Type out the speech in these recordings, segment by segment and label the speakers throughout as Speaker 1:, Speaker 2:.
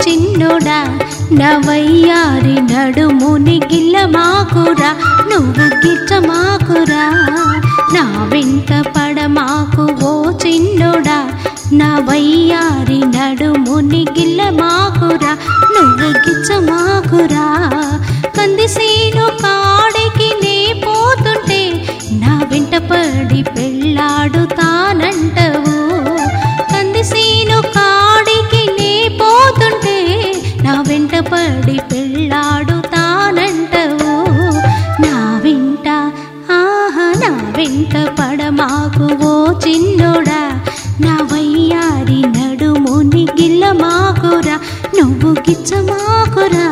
Speaker 1: చిన్నోడా నవయ్యారి నడుముని గిల్ల మాకురా నువ్వు గిట్ట మాకురా నా వెంట పడ మాకు ఓ చిన్నోడా నవయ్యారి నడుముని గిల్ల మాకురా నువ్వు గిచ్చ మాకురా కందిసేను కాడికి నే పోతుంటే నా వెంట పడి పెళ్ళాడుతానంటవు కందిసేను కాడికి నే పోతుంటే నా వెంట పడి పెళ్ళాడుతానంటవు నా వెంట ఆహా నా వెంట పడ మాకు ఓ చిన్నోడా నా వయ్యారి నడుముని గిల్ల మాకురా నువ్వు గిచ్చ మాకురా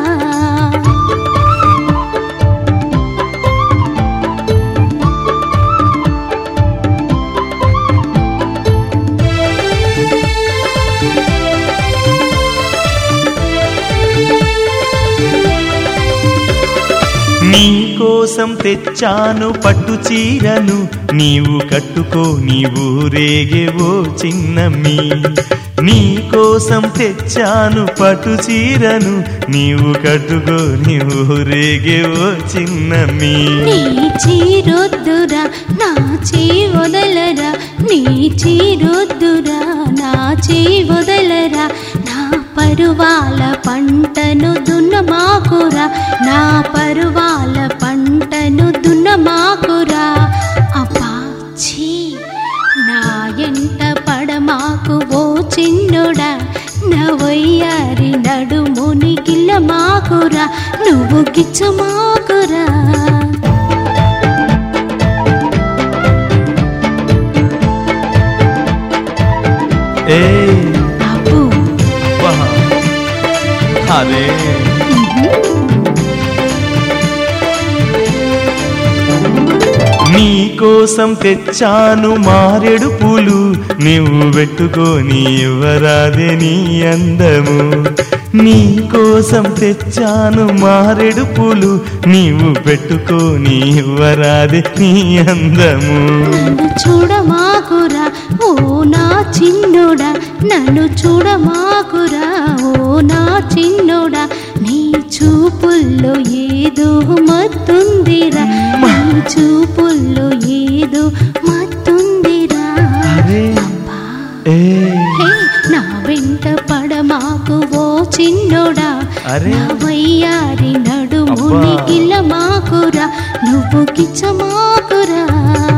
Speaker 2: నీ కోసం తెచ్చాను పట్టు చీరను నీవు కట్టుకో నీవు రేగేవో చిన్నమ్మి నీ కోసం తెచ్చాను పట్టు చీరను నీవు కట్టుకో నీవు రేగేవో చిన్నమ్మి
Speaker 1: నీ చీరొద్దురా నా చీ వదలరా నీ చీరొద్దురా నా చీ వదలరా నా పరువాల పంటను దున్నమాకురా నా పరువాల పంటను దున్నమాకురా అబ్బా ఛీ నా ఎంట పడమాకు ఓ చిన్నోడా నా వయ్యారి నడుముని గిల్ల మాకురా నువ్వు గిచ్చ మాకురా
Speaker 2: ఏ
Speaker 1: అబ్బో
Speaker 2: వాహ్. అరే నీ కోసం తెచ్చాను మారెడు పూలు నీవు పెట్టుకొని ఇవ్వరాదే నీ అందము నీ కోసం తెచ్చాను మారెడు పూలు నీవు పెట్టుకొని ఇవ్వరాదే నీ అందము
Speaker 1: నన్ను చూడమాకురా ఓ నా చిన్నోడా నన్ను చూడమాకురా ఓ నా చిన్నోడా నీ చూపుల్లో ఏదో మత్తుందిరా నీ చూపుల్లో ఏదో మత్తుందిరా
Speaker 2: అరే
Speaker 1: అబ్బా
Speaker 2: ఏ
Speaker 1: హే నా వెంట పడ మాకు ఓ చిన్నోడా
Speaker 2: అరే.
Speaker 1: నా వయ్యారి నడుముని
Speaker 2: అబ్బా.
Speaker 1: గిల్ల మాకురా నువ్వు గిచ్చ మాకురా